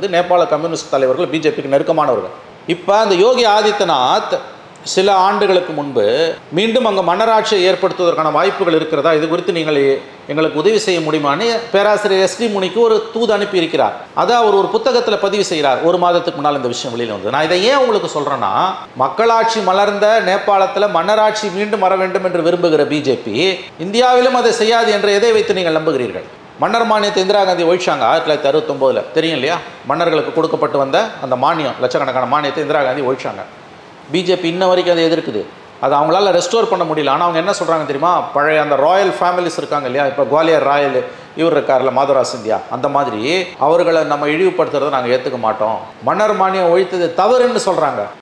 இது நேபாள கம்யூனிஸ்ட் தலைவர்கள் பிஜேபிக்கு நெருக்கமானவர்கள் இப்போ அந்த யோகி ஆதித்யநாத் சில ஆண்டுகளுக்கு முன்பு மீண்டும் அங்கே மன்னராட்சியை ஏற்படுத்துவதற்கான வாய்ப்புகள் இருக்கிறதா இது குறித்து நீங்கள் எங்களுக்கு உதவி செய்ய முடியுமான்னு பேராசிரியர் எஸ்டி முனிக்கு ஒரு தூது அனுப்பி இருக்கிறார் அதை அவர் ஒரு புத்தகத்தில் பதிவு செய்கிறார் ஒரு மாதத்துக்கு முன்னால் இந்த விஷயம் வெளியில் வந்தது நான் இதை ஏன் உங்களுக்கு சொல்கிறேன்னா மக்களாட்சி மலர்ந்த நேபாளத்தில் மன்னராட்சி மீண்டும் வர வேண்டும் என்று விரும்புகிற பிஜேபி இந்தியாவிலும் அதை செய்யாது என்று எதை வைத்து நீங்கள் நம்புகிறீர்கள் மன்னர் மானியத்தை இந்திரா காந்தி ஒழிச்சாங்க ஆயிரத்தி தொள்ளாயிரத்தி அறுபத்தொம்போதில் தெரியும் இல்லையா மன்னர்களுக்கு கொடுக்கப்பட்டு வந்த அந்த மானியம் லட்சக்கணக்கான மானியத்தை இந்திரா காந்தி ஒழிச்சாங்க பிஜேபி இன்ன வரைக்கும் அதை எதிர்க்குது அது அவங்களால ரெஸ்டோர் பண்ண முடியல ஆனால் அவங்க என்ன சொல்கிறாங்க தெரியுமா பழைய அந்த ராயல் ஃபேமிலிஸ் இருக்காங்க இல்லையா இப்போ குவாலியர் ராயல் இவர் இருக்கார்ல மாதுரா சிந்தியா அந்த மாதிரி அவர்களை நம்ம இழிவுபடுத்துறதை நாங்கள் ஏற்றுக்க மாட்டோம் மன்னர் மானியம் ஒழித்தது தவறுன்னு சொல்கிறாங்க